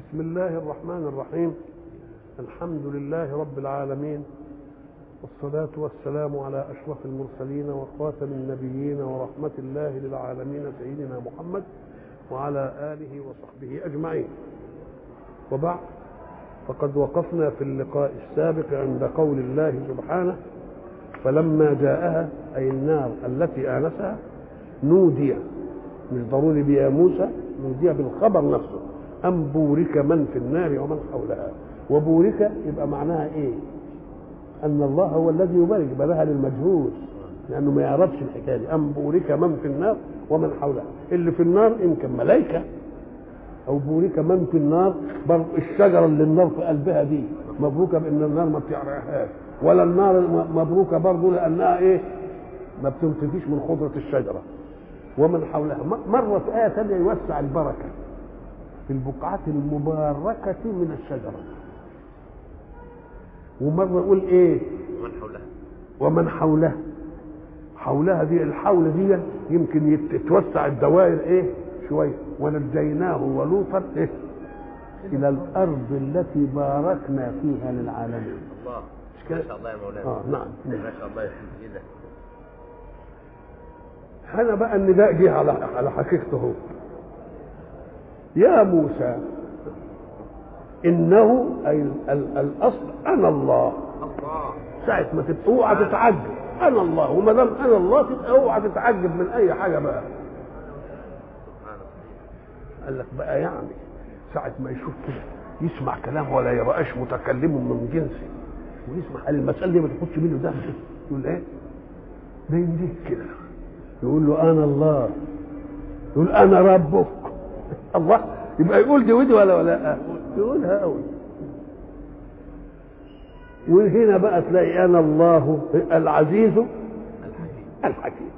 بسم الله الرحمن الرحيم الحمد لله رب العالمين والصلاة والسلام على أشرف المرسلين وخاتم النبيين ورحمة الله للعالمين سيدنا محمد وعلى آله وصحبه أجمعين وبعد فقد وقفنا في اللقاء السابق عند قول الله سبحانه فلما جاءها أي النار التي آنسها نودي مش ضروري بيا موسى نودي بالخبر نفسه أم بورك من في النار ومن حولها وبورك يبقى معناها إيه أن الله هو الذي يبارك بلاها للمجهول لأنه ما يعرفش الحكاية دي أم بورك من في النار ومن حولها اللي في النار يمكن ملائكة أو بورك من في النار برضه الشجرة اللي النار في قلبها دي مبروكة بأن النار ما بتعرقهاش ولا النار مبروكة برضه لأنها إيه ما بتنتفيش من خضرة الشجرة ومن حولها مرة في آية ثانية يوسع البركة في البقعة المباركة من الشجرة ومرة يقول إيه ومن حولها ومن حولها حولها دي الحول دي يمكن يتوسع الدوائر ايه شويه ونجيناه ولوطا ايه الى الارض التي باركنا فيها للعالمين الله مش كده؟ ما شاء الله يا مولانا اه نعم ما شاء الله يا سيدي ايه ده هنا بقى النداء جه على على حقيقته هو يا موسى انه اي ال- ال- الاصل انا الله الله ساعة ما تبقى اوعى تتعجب انا الله وما دام انا الله تبقى اوعى تتعجب من اي حاجه بقى سبحان الله قال لك بقى يعني ساعة ما يشوف كده يسمع كلام ولا يبقاش متكلم من جنسه ويسمع قال المسألة دي ما تاخدش منه ده يقول ايه؟ ده ينديك كده يقول له أنا الله يقول أنا ربك الله يبقى يقول دي ودي ولا ولا يقولها قوي وهنا بقى تلاقي أنا الله العزيز الحكيم الحكيم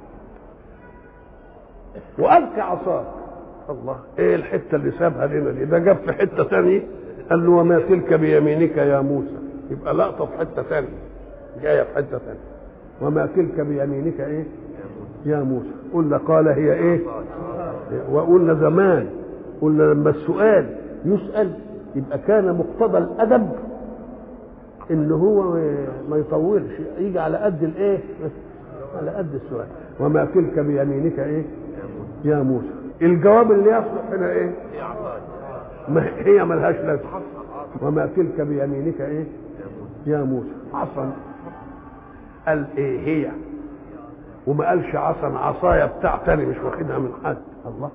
والقي عصاك الله ايه الحته اللي سابها لنا دي ده جاب في حته ثانيه قال له وما تلك بيمينك يا موسى يبقى لقطه في حته ثانيه جايه في حته ثانيه وما تلك بيمينك ايه يا موسى قلنا قال هي ايه وقلنا زمان قلنا لما السؤال يسال يبقى كان مقتضى الادب ان هو ما يطولش يجي على قد الايه على قد السؤال وما تلك بيمينك ايه يا موسى الجواب اللي يصلح هنا ايه يا عصاي ما هي ملهاش لازمه وما تلك بيمينك ايه يا موسى عصا قال ايه هي وما قالش عصا عصايا بتاع تاني مش واخدها من حد الله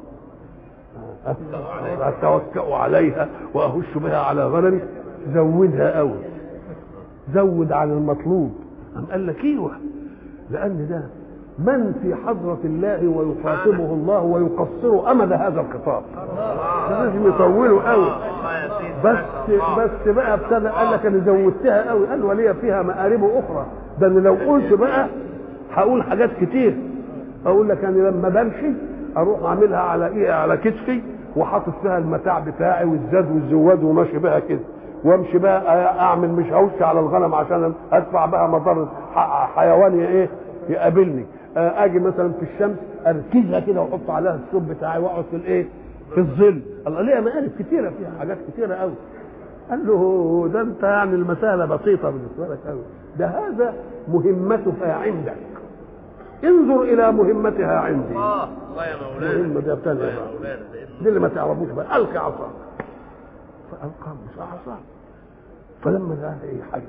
اتوكأ عليها واهش بها على غنمي زودها قوي زود عن المطلوب أم قال لك ايوه لان ده من في حضرة الله ويخاطبه الله ويقصر أمد هذا الخطاب لازم يطوله قوي الله يا سيدي بس بس بقى ابتدى قال لك انا زودتها قوي قال ولي فيها مآرب اخرى ده انا لو قلت بقى هقول حاجات كتير اقول لك انا لما بمشي اروح اعملها على ايه على كتفي وحاطط فيها المتاع بتاعي والزاد والزواد وماشي بها كده وامشي بقى اعمل مش هوش على الغنم عشان ادفع بها مضر ح- حيوان ايه يقابلني آه، اجي مثلا في الشمس اركزها كده واحط عليها الثوب بتاعي واقعد في الايه في الظل الله ليه مقالب كتيره فيها حاجات كتيره قوي قال له ده انت يعني المساله بسيطه بالنسبه لك قوي ده هذا مهمتها عندك انظر الى مهمتها عندي الله الله يا مولانا مهمة دي بتاعتي الله يا بقى. مولانا ده إنه دي اللي ما تعرفوش بقى القى عصاك فالقى موسى عصاك فلما لقاها ايه حيه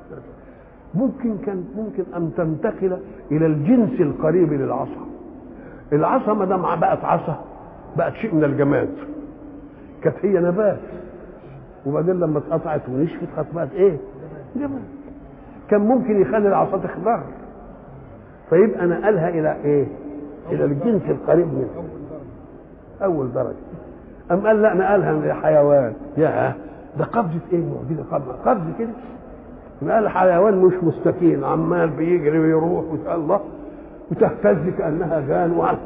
ممكن كان ممكن ان تنتقل الى الجنس القريب للعصا العصا ما دام بقت عصا بقت شيء من الجماد كانت هي نبات وبعدين لما اتقطعت ونشفت خلاص بقت ايه؟ جماد كان ممكن يخلي العصا تخضر فيبقى نقلها الى ايه؟ الى الجنس القريب منه اول درجه ام قال لا نقلها لحيوان يا ده قبضه ايه معجزه قبضه قبضه كده نقل حيوان مش مستكين عمال بيجري ويروح ويسال الله وتهتز كانها جان وعال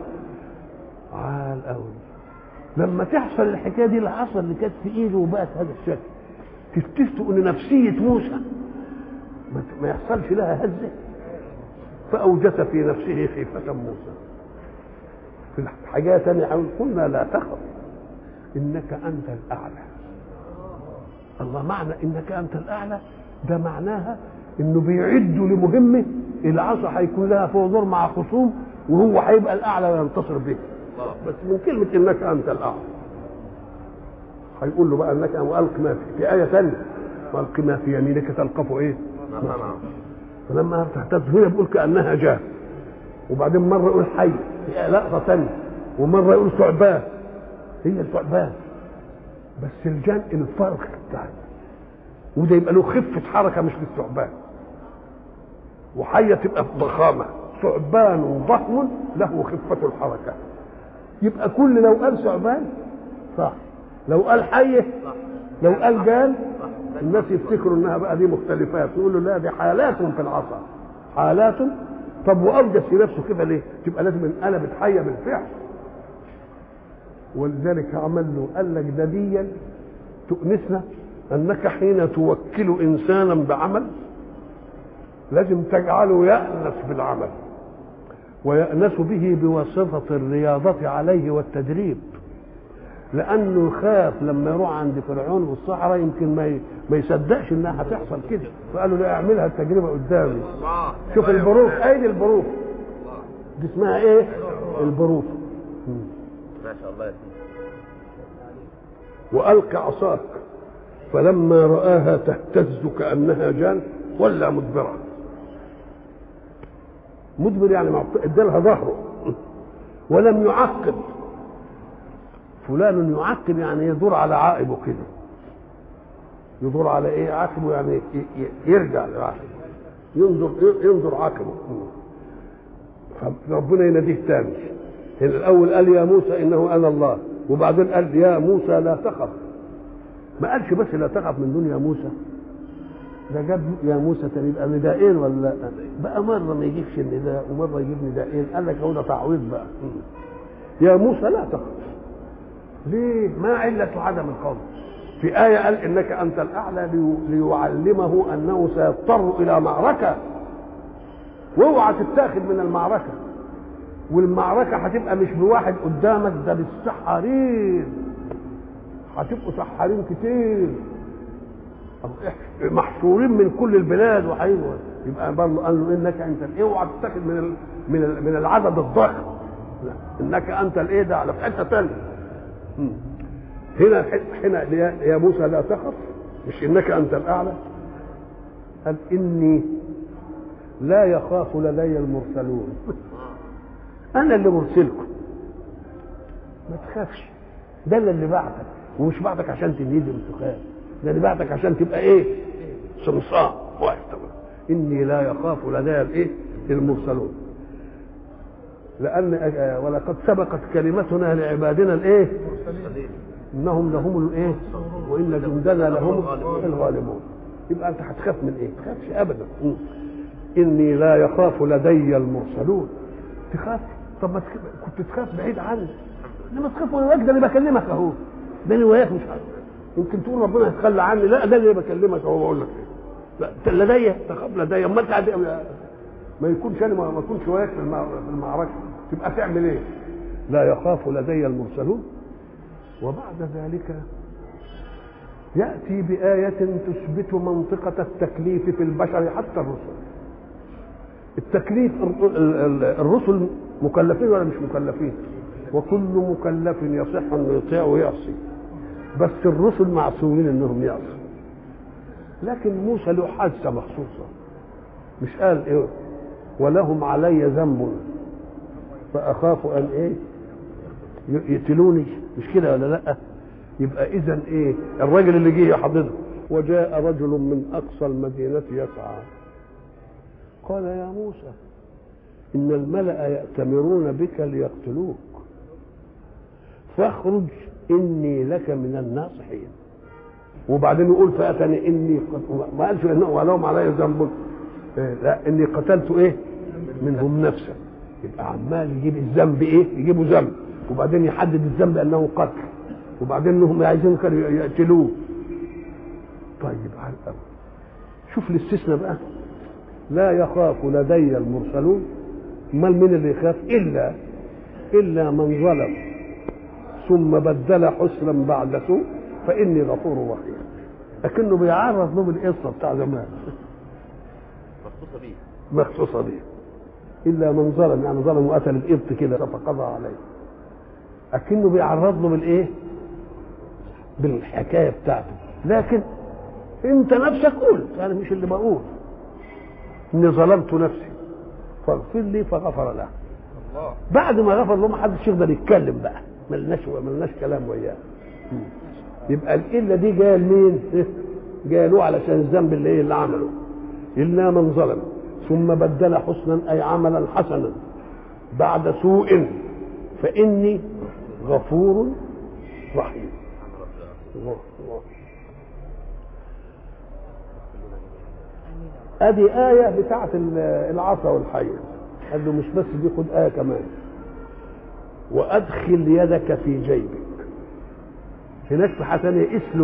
عال قوي لما تحصل الحكايه دي العصا اللي كانت في ايده وبقت هذا الشكل تفتكروا ان نفسيه موسى ما- ما يحصلش لها هزه فاوجس في نفسه خيفه موسى في حاجه ثانيه حاول قلنا لا تخف انك انت الاعلى الله معنى انك انت الاعلى ده معناها انه بيعدوا لمهمه العصا هيكون لها فوق دور مع خصوم وهو هيبقى الاعلى وينتصر به الله بس من كلمه انك انت الاعلى هيقول له بقى انك والق ما في, في ايه ثانيه والق ما في يمينك تلقف ايه؟ ما صنعوا فلما تهتز هنا بيقول كانها جاه وبعدين مره يقول حي في لقطه ثانيه ومره يقول ثعبان هي الثعبان بس الجان الفرق بتاعه وده يبقى له خفه حركه مش للثعبان وحيه تبقى ضخامه ثعبان ضخم له خفه الحركه يبقى كل لو قال ثعبان صح لو قال حيه لو قال جان الناس يفتكروا انها بقى دي مختلفات يقول له لا دي حالات في العصا حالات طب واوجد في نفسه كده ليه؟ تبقى لازم انقلبت حيه بالفعل ولذلك عمل له قال لك ده ديا تؤنسنا انك حين توكل انسانا بعمل لازم تجعله يأنس بالعمل ويأنس به بواسطة الرياضة عليه والتدريب لأنه يخاف لما يروح عند فرعون والصحراء يمكن ما ي- ما يصدقش إنها هتحصل كده فقالوا لا اعملها التجربة قدامي الله شوف الله يا البروف مولانا. أيدي البروف دي اسمها إيه؟ البروف ما شاء الله يا سيدي وألق عصاك فلما رآها تهتز كأنها جان ولا مدبرة مدبر يعني معط- ادالها ظهره ولم يعقب فلان يعقب يعني يدور على عائبه كده يدور على ايه عاقبه يعني ي- ي- يرجع لعاقبه ينظر ينظر عاقبه فربنا يناديه تاني هنا الاول قال يا موسى انه انا الله وبعدين قال يا موسى لا تخف ما قالش بس لا تخف من دون يا موسى ده جاب يا موسى تاني يبقى نداءين ولا لا بقى مره ما يجيبش النداء ومره يجيب نداءين قال لك هو ده تعويض بقى يا موسى لا تخف ليه ما علة عدم القول في آية قال إنك أنت الأعلى لي- ليعلمه أنه سيضطر إلى معركة واوعى تتاخد من المعركة والمعركة هتبقى مش بواحد قدامك ده بالسحارين هتبقوا سحارين كتير طب إح- محشورين من كل البلاد وهيبقوا يبقى برضه قال له انك انت ال- اوعى تتاخد من ال... من ال... من العدد الضخم لا انك انت الايه ده على في حته ثانيه هنا هنا يا- يا موسى لا تخف مش انك انت الاعلى قال اني لا يخاف لدي المرسلون انا اللي مرسلكم ما تخافش ده اللي اللي بعتك ومش بعتك عشان تنهزم تخاف ده اللي بعتك عشان تبقى ايه صمصام واقف تمام اني لا يخاف لدي الايه المرسلون لان آه، ولقد سبقت كلمتنا لعبادنا الايه انهم لهم الايه وان جندنا لهم الغالبون يبقى انت هتخاف من ايه؟ ما تخافش ابدا م. اني لا يخاف لدي المرسلون تخاف طب ما تخاف كنت تخاف بعيد عني انما تخاف وانا واقف ده اللي بكلمك اهو ده اللي وياك مش عارف يمكن تقول ربنا يتخلى عني لا ده اللي بكلمك اهو بقول لك لا أنت لدي تخاف لدي اما انت عاد- ما يكونش انا ما ما اكونش وياك في المع- في المعركه تبقى تعمل ايه؟ لا يخاف لدي المرسلون وبعد ذلك يأتي بآية تثبت منطقة التكليف في البشر حتى الرسل التكليف الر- ال- ال- الرسل مكلفين ولا مش مكلفين وكل مكلف يصح انه يطيع ويعصي بس الرسل معصومين انهم يعصوا لكن موسى له حادثه مخصوصه مش قال ايه ولهم علي ذنب فاخاف ان ايه ي- يقتلوني مش كده ولا لا يبقى اذا ايه الراجل اللي جه يحضنه وجاء رجل من اقصى المدينه يسعى قال يا موسى ان الملا ياتمرون بك ليقتلوك فاخرج اني لك من الناصحين وبعدين يقول فاتني اني قد ما قالش انه ولهم علي ذنب إيه، لا اني قتلت ايه منهم نفسا يبقى عمال يجيب الذنب ايه يجيبوا ذنب وبعدين يحدد الذنب انه قتل وبعدين انهم عايزين كانوا يقتلوه طيب على الأول شوف الاستثناء بقى لا يخاف لدي المرسلون امال مين اللي يخاف الا الا من ظلم ثم بدل حسنا بعد سوء فاني غفور رحيم لكنه بيعرض له بالقصه بتاع زمان مخصوصة بيه مخصوصه بيه الا من ظلم يعني ظلم وقتل القبط كده فقضى عليه لكنه بيعرض له بالايه بالحكايه بتاعته لكن انت نفسك قلت انا مش اللي بقول اني ظلمت نفسي فاغفر لي فغفر له الله بعد ما غفر له ما حدش يقدر يتكلم بقى ملناش ملناش كلام وياه يبقى الإلة دي جايه لمين؟ جايه له علشان الذنب اللي ايه اللي عمله إلا من ظلم ثم بدل حسنا أي عملا حسنا بعد سوء فإني غفور رحيم الله الله ادي آية بتاعت ال- العصا والحية قال له مش بس دي خد آية كمان وأدخل يدك في جيبك هناك في حاجة ثانية اسلك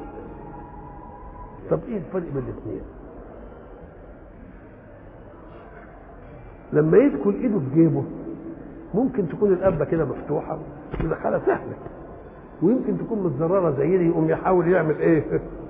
طب ايه الفرق بين الاثنين؟ لما يدخل ايده في جيبه ممكن تكون القبه كده مفتوحه ودخلها سهله ويمكن تكون متزرره زي دي يقوم يحاول يعمل ايه؟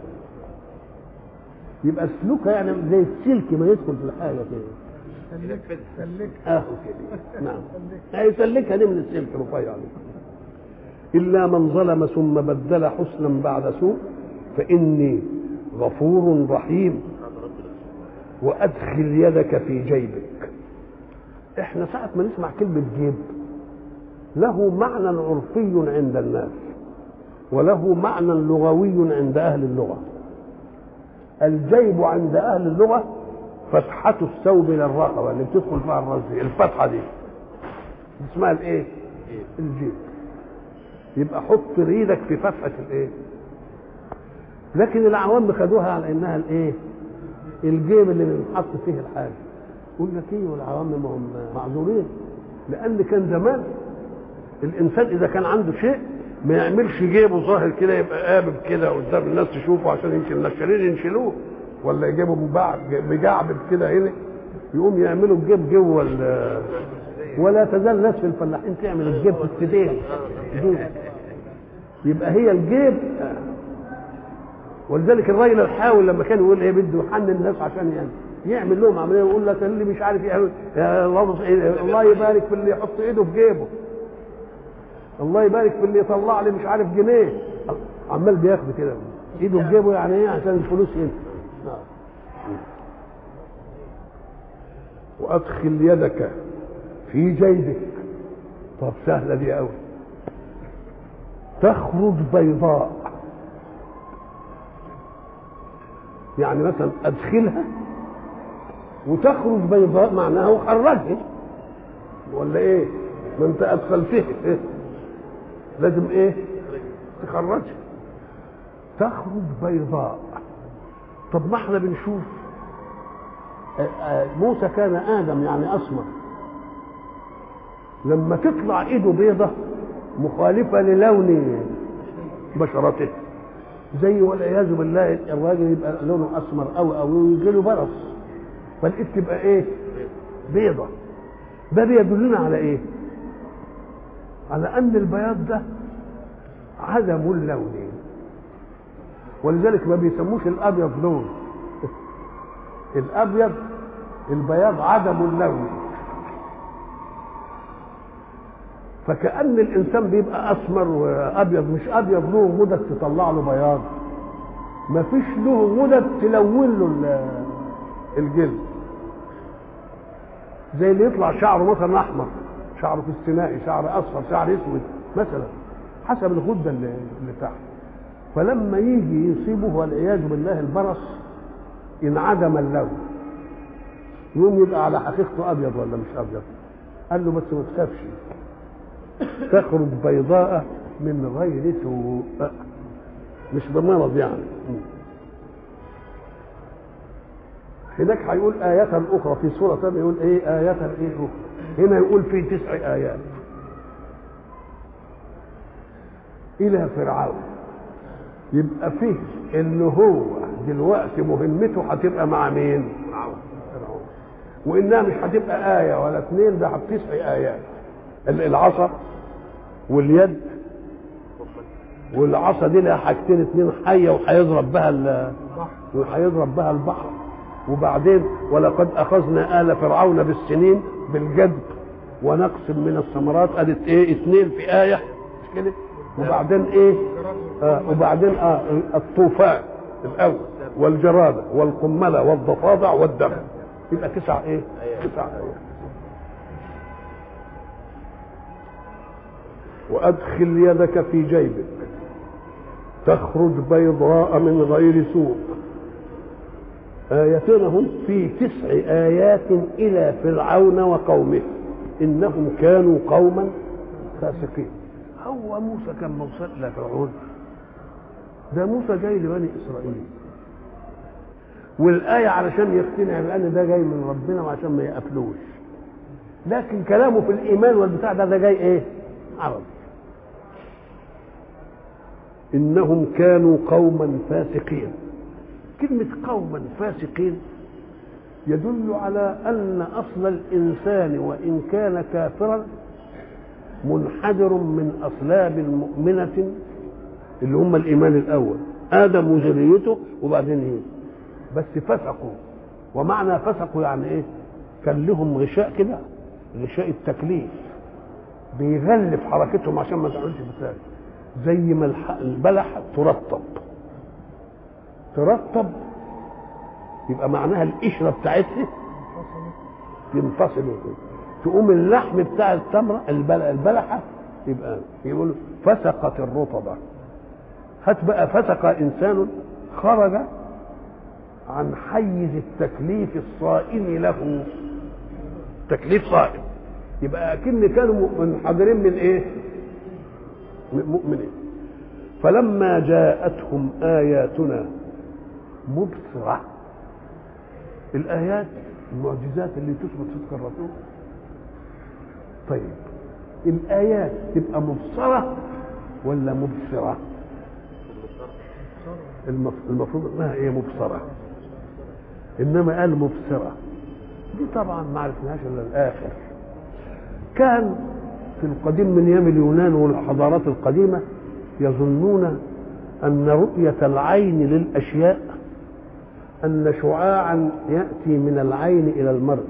يبقى سلوكها يعني زي السلك ما يدخل في الحاجه كده اهو كده نعم هيسلكها دي من السلك رفيع دي. الا من ظلم ثم بدل حسنا بعد سوء فاني غفور رحيم وادخل يدك في جيبك احنا ساعة ما نسمع كلمة جيب له معنى عرفي عند الناس وله معنى لغوي عند أهل اللغة الجيب عند أهل اللغة فتحة الثوب للرقبة اللي بتدخل فيها الرز الفتحة دي اسمها الايه؟ الجيب يبقى حط ايدك في فتحة الايه؟ لكن العوام خدوها على انها الايه؟ الجيب اللي بنحط فيه الحاجة يقول لك ايه والعوام ما هم معذورين لان كان زمان الانسان اذا كان عنده شيء ما يعملش جيبه ظاهر كده يبقى قابب كده قدام الناس تشوفه عشان يمكن النشالين ينشلوه ولا يجيبوا مباع- مجعبب كده هنا يقوم يعملوا الجيب جوه ال- ولا تزال الناس في الفلاحين تعمل الجيب في السدين جيب. يبقى هي الجيب ولذلك الراجل الحاول لما كان يقول ايه بده يحنن الناس عشان يعني يعمل لهم عمليه ويقول لك اللي مش عارف يعمل يا الله الله يبارك في اللي يحط ايده في جيبه الله يبارك في اللي يطلع لي مش عارف جنيه عمال بياخد كده ايده في جيبه يعني ايه عشان الفلوس هنا نعم. وادخل يدك في جيبك طب سهله دي قوي تخرج بيضاء يعني مثلا ادخلها وتخرج بيضاء معناها وخرجها ولا ايه ما انت ادخلتها إيه؟ لازم ايه تخرجها تخرج بيضاء طب ما احنا بنشوف آه، آه، موسى كان ادم يعني اسمر لما تطلع ايده بيضة مخالفة للون بشرته زي والعياذ بالله الراجل يبقى لونه اسمر او او يجي له برص فالايد تبقى ايه؟ بيضة ده بيدلنا على ايه؟ على ان البياض ده عدم اللون ولذلك ما بيسموش الابيض لون الابيض البياض عدم اللون فكأن الإنسان بيبقى أسمر وأبيض مش أبيض له غدد تطلع له بياض ما فيش له غدد تلون له ال- الجلد زي اللي يطلع شعره مثلا أحمر شعره في السمائي شعر أصفر شعر أسود مثلا حسب الغدة اللي, اللي تحت فلما يجي يصيبه والعياذ بالله البرص انعدم اللون يقوم يبقى على حقيقته أبيض ولا مش أبيض قال له بس ما تخافش تخرج بيضاء من غير سوء مش بمرض يعني هناك هيقول آية أخرى في سورة ثانية يقول إيه آية إيه أخرى هنا يقول في تسع آيات إلى فرعون يبقى فيه إن هو دلوقتي مهمته هتبقى مع مين؟ فرعون وإنها مش هتبقى آية ولا اثنين ده تسع آيات ال- العصا واليد والعصا دي لها حاجتين اتنين حيه وهيضرب بها ال- وهيضرب بها البحر وبعدين ولقد اخذنا ال فرعون بالسنين بالجدب ونقص من الثمرات قالت ايه اتنين في ايه مش كده وبعدين ايه آه وبعدين اه الطوفان الاول والجراده والقمله والضفادع والدم يبقى تسع ايه تسع ايات وادخل يدك في جيبك تخرج بيضاء من غير سوء آيتين هم في تسع آيات إلى فرعون وقومه إنهم كانوا قوما فاسقين هو موسى كان موصل إلى فرعون ده موسى جاي لبني إسرائيل والآية علشان يقتنع بأن ده جاي من ربنا وعشان ما يقفلوش لكن كلامه في الإيمان والبتاع ده ده جاي إيه؟ عربي إنهم كانوا قوما فاسقين كلمة قوما فاسقين يدل على أن أصل الإنسان وإن كان كافرا منحدر من أصلاب مؤمنة اللي هم الإيمان الأول آدم وذريته وبعدين إيه بس فسقوا ومعنى فسقوا يعني إيه كان لهم غشاء كده غشاء التكليف بيغلف حركتهم عشان ما تعملش فساد زي ما الح- البلح ترطب ترطب يبقى معناها القشره بتاعتها ينفصل تقوم اللحم بتاع التمره البل- البلحه يبقى يقولوا فسقت الرطبه هات بقى فسق انسان خرج عن حيز التكليف الصائم له تكليف صائم يبقى اكن كانوا منحدرين من ايه مؤمنين فلما جاءتهم آياتنا مبصرة الآيات المعجزات اللي تثبت صدق الرسول طيب الآيات تبقى مبصرة ولا مبصرة المف- المفروض انها ايه مبصرة انما قال مبصرة دي طبعا ما عرفناهاش الا الاخر كان في القديم من ايام اليونان والحضارات القديمه يظنون ان رؤيه العين للاشياء ان شعاعا ياتي من العين الى المرء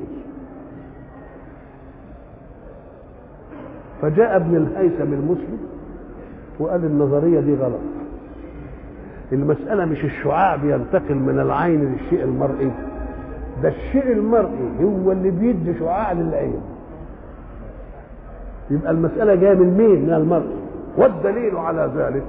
فجاء ابن الهيثم المسلم وقال النظريه دي غلط المساله مش الشعاع بينتقل من العين للشيء المرئي ده الشيء المرئي هو اللي بيدي شعاع للعين يبقى المسألة جاية من مين؟ من المرء والدليل على ذلك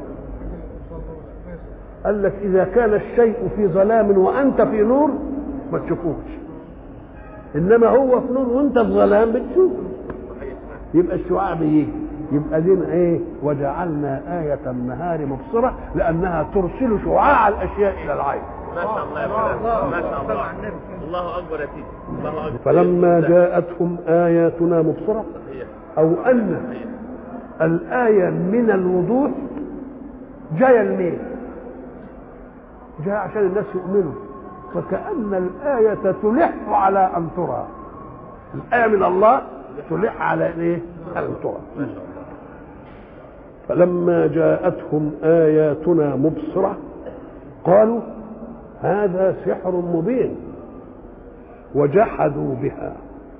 قال لك إذا كان الشيء في ظلام وأنت في نور ما تشوفوش إنما هو في نور وأنت في ظلام بتشوفه يبقى الشعاع بيجي يبقى دين ايه وجعلنا آية النهار مبصرة لأنها ترسل شعاع الأشياء إلى العين ما شاء الله يا فلان ما شاء الله الله اكبر يا سيدي الله اكبر فلما جاءتهم آياتنا مبصرة صحيح أو أن الآية من الوضوح جاية لمين؟ جاية عشان الناس يؤمنوا فكأن الآية تلح على أن ترى الآية من الله تلح على إيه؟ أن ترى ما شاء الله فلما جاءتهم آياتنا مبصرة قالوا هذا سحر مبين وجحدوا بها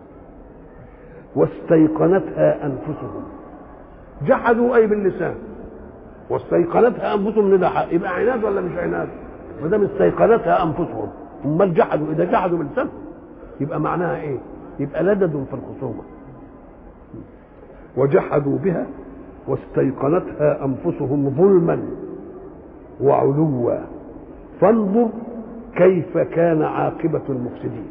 واستيقنتها أنفسهم جحدوا أي باللسان واستيقنتها أنفسهم ده حق. يبقى عناد ولا مش عناد ما دام استيقنتها أنفسهم امال جحدوا إذا جحدوا بلسانهم يبقى معناها إيه يبقى لدد في الخصومة وجحدوا بها واستيقنتها انفسهم ظلما وعلوا فانظر كيف كان عاقبة المفسدين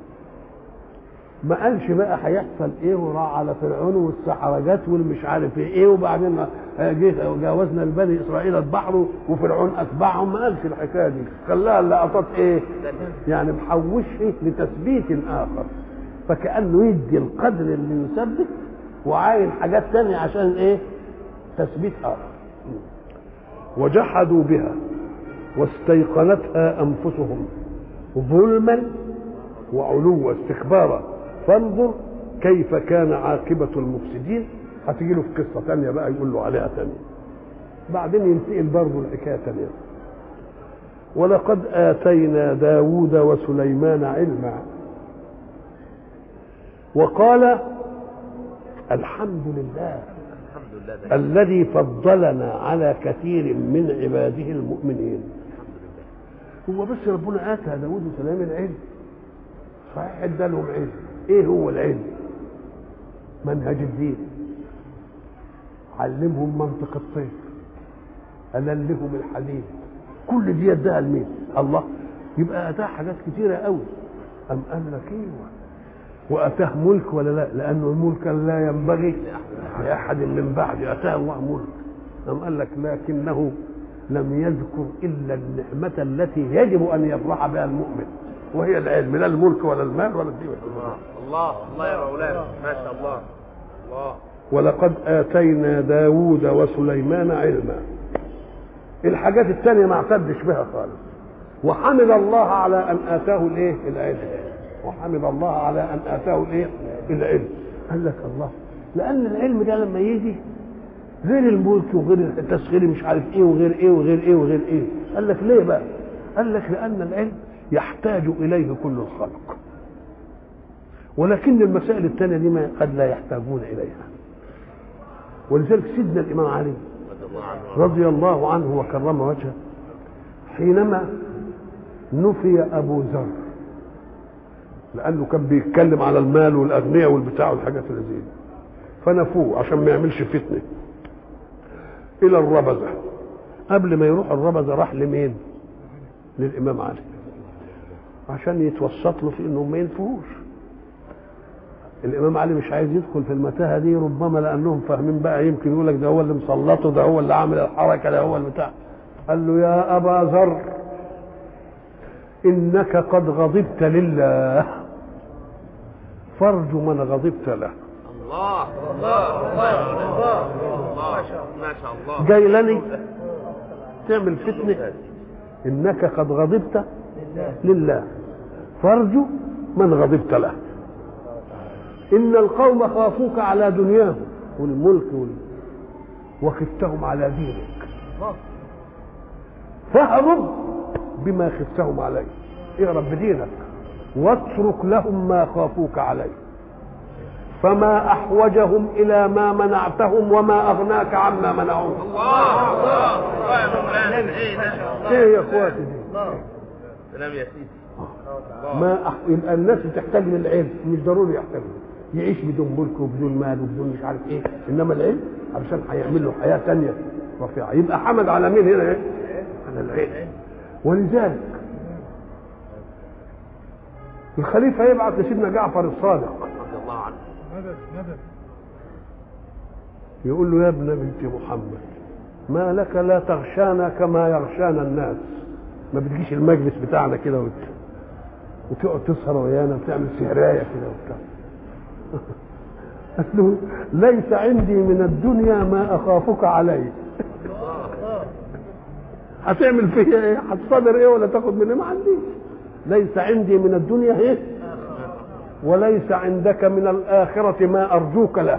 ما قالش بقى هيحصل ايه وراح على فرعون والسحرة جت والمش عارف ايه وبعدين جه جاوزنا لبني اسرائيل البحر وفرعون اتبعهم ما قالش الحكايه دي خلاها اللقطات ايه يعني محوشه لتثبيت اخر فكانه يدي القدر اللي يثبت وعاين حاجات تانية عشان ايه تثبيت اخر وجحدوا بها واستيقنتها انفسهم ظلما وعلوا استكبارا فانظر كيف كان عاقبة المفسدين هتيجي له في قصة تانية بقى يقول له عليها تانية بعدين ينتقل برضه الحكايه ثانيه ولقد اتينا داود وسليمان علما وقال الحمد لله الحمد لله ده الذي فضلنا على كثير من عباده المؤمنين هو بس ربنا اتى داود وسليمان العلم صحيح ادالهم علم ايه هو العلم منهج الدين علمهم منطق الطير ألل لهم الحديد كل دي اداها لمين الله يبقى اتاه حاجات كتيره قوي ام قال لك ايوه واتاه ملك ولا لا لانه الملك لا ينبغي لاحد من بعده اتاه الله ملك ام قال لك لكنه لم يذكر الا النعمه التي يجب ان يفرح بها المؤمن وهي العلم لا الملك ولا المال ولا الدين الله الله الله يا مولانا ما شاء الله الله ولقد آتينا داود وسليمان علما الحاجات الثانية ما اعتدش بها خالص وحمد الله على أن آتاه الإيه العلم وحمد الله على أن آتاه الإيه العلم قال لك الله لأن العلم ده لما يجي غير الملك وغير التسخير مش عارف ايه وغير ايه وغير ايه وغير ايه قال لك ليه بقى قال لك لأن العلم يحتاج إليه كل الخلق ولكن المسائل الثانية دي ما قد لا يحتاجون إليها ولذلك سيدنا الإمام علي رضي الله عنه رضي الله عنه وكرم وجهه حينما نفي أبو ذر لأنه كان بيتكلم على المال والأغنياء والبتاع والحاجات اللي زي دي فنفوه عشان ما يعملش فتنة إلى الربذة قبل ما يروح الربذة راح لمين؟ للإمام علي عشان يتوسط له في إنهم ما ينفوش الامام علي مش عايز يدخل في المتاهه دي ربما لانهم فاهمين بقى يمكن يقول لك ده هو اللي مسلطه ده هو اللي عامل الحركه ده هو البتاع قال له يا ابا ذر انك قد غضبت لله فارجو من غضبت له الله الله الله يا مولانا الله ما شاء الله جاي لني تعمل فتنه انك قد غضبت لله فارجو من غضبت له إن القوم خافوك على دنياهم والملك وال... وخفتهم على دينك فاهرب بما خفتهم عليه اهرب بدينك واترك لهم ما خافوك عليه فما أحوجهم إلى ما منعتهم وما أغناك عما منعوك الله الله الله يا مولانا ايه ده إيه يا إخواتي دي سلام يا سيدي ما أح... يبقى الناس تحتاج للعلم مش ضروري يحتاج يعيش بدون ملك وبدون مال وبدون مش عارف ايه انما العلم علشان هيعمل له حياه ثانيه رفيعه يبقى حمد على مين هنا ايه؟ على العلم ولذلك الخليفه يبعث لسيدنا جعفر الصادق رضي الله عنه يقول له يا ابن بنت محمد ما لك لا تغشانا كما يغشانا الناس ما بتجيش المجلس بتاعنا كده وت... وتقعد تسهر ويانا وتعمل سهرايه كده وبتاع قال له ليس عندي من الدنيا ما اخافك عليه هتعمل فيا ايه هتصادر ايه ولا تاخد مني ما عنديش ليس عندي من الدنيا ايه وليس عندك من الآخرة ما أرجوك له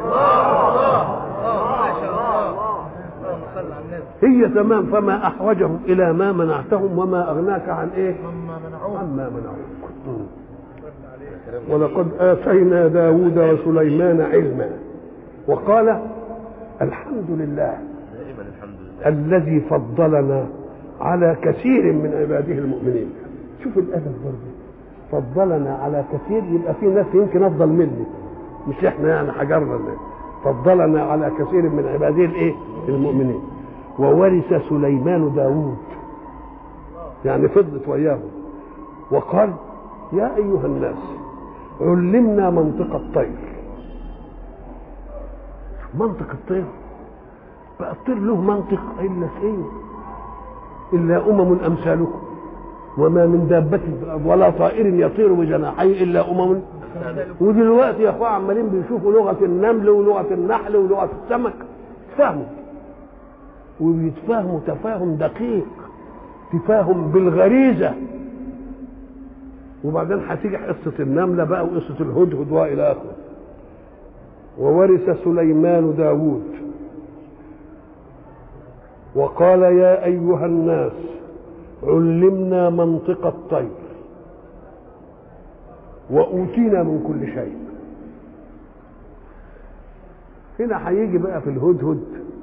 هي تمام فما أحوجهم إلى ما منعتهم وما أغناك عن إيه عما منعوك ولقد آتينا داود وسليمان علما وقال الحمد لله دائما الحمد لله الذي فضلنا على كثير من عباده المؤمنين شوف الادب برضه فضلنا على كثير يبقى في ناس يمكن افضل مني مش احنا يعني حجرنا اللي. فضلنا على كثير من عباده الايه المؤمنين وورث سليمان داود يعني فضلت وياه وقال يا ايها الناس علمنا منطق الطير منطق الطير بقى الطير له منطق الا فين الا امم امثالكم وما من دابة في الأرض ولا طائر يطير بجناحيه إلا أمم ودلوقتي يا أخوة عمالين بيشوفوا لغة النمل ولغة النحل ولغة السمك تفهموا وبيتفاهموا تفاهم دقيق تفاهم بالغريزة وبعدين هتيجي قصة النملة بقى وقصة الهدهد وإلى آخره وورث سليمان داود وقال يا ايها الناس علمنا منطق الطير واوتينا من كل شيء هنا هيجي بقى في الهدهد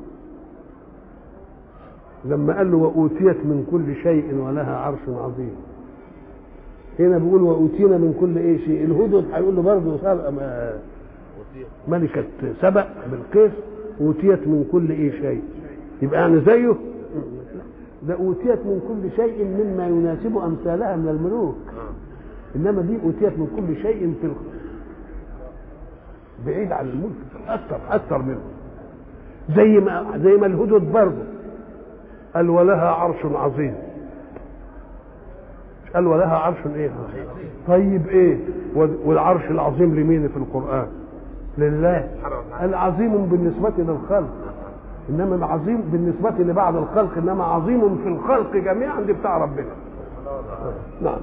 لما قال له واوتيت من كل شيء ولها عرش عظيم هنا بيقول واوتينا من كل ايه شيء الهدهد هيقول له برضه سبق ما- ملكة سبق بالقيس اوتيت من كل ايه شيء يبقى يعني زيه ده اوتيت من كل شيء مما يناسب امثالها من الملوك انما دي اوتيت من كل شيء في الخ... بعيد عن الملك اكثر اكثر منه زي ما زي ما الهدهد برضه قال ولها عرش عظيم قال ولها عرش ايه طيب ايه والعرش العظيم لمين في القران لله العظيم بالنسبه للخلق انما العظيم بالنسبه لبعض الخلق انما عظيم في الخلق جميعا دي بتاع ربنا نعم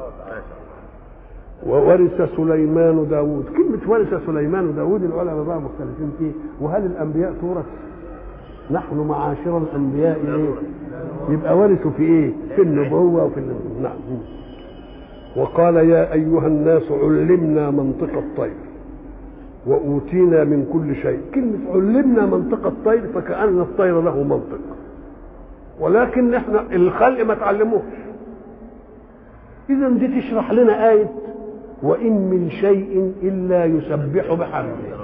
وورث سليمان داود كلمة ورث سليمان داود العلماء بقى مختلفين فيه وهل الأنبياء تورث نحن معاشر الأنبياء إيه يبقى ورثوا في إيه في النبوة وفي ال- نعم وقال يا أيها الناس علمنا منطق الطير وأوتينا من كل شيء كلمة علمنا منطق الطير فكأن الطير له منطق ولكن احنا الخلق ما تعلموش إذا دي تشرح لنا آية وإن من شيء إلا يسبح بحمده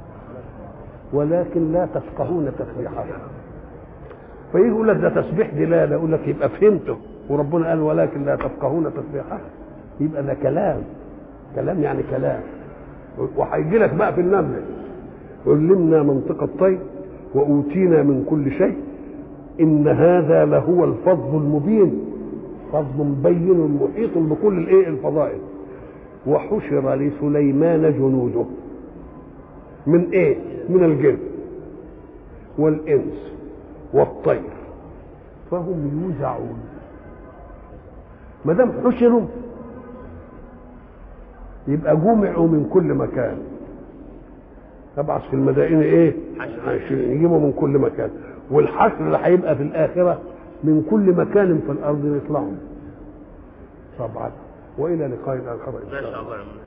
ولكن لا تفقهون تسبيحه فيجي يقول لك ده تسبيح دلالة يقول لك يبقى فهمته وربنا قال ولكن لا تفقهون تسبيحه يبقى ده كلام كلام يعني كلام وهيجي لك بقى في النمل علمنا منطق الطير وأوتينا من كل شيء إن هذا لهو الفضل المبين فضل مبين محيط بكل الايه الفضائل وحشر لسليمان جنوده من ايه من الجن والانس والطير فهم يوزعون ما دام حشروا يبقى جمعوا من كل مكان تبعث في المدائن ايه عشان يجيبوا من كل مكان والحشر اللي هيبقى في الاخره من كل مكان في الارض يطلعوا طبعا والى لقاء اخر ان ما شاء شاء الله الله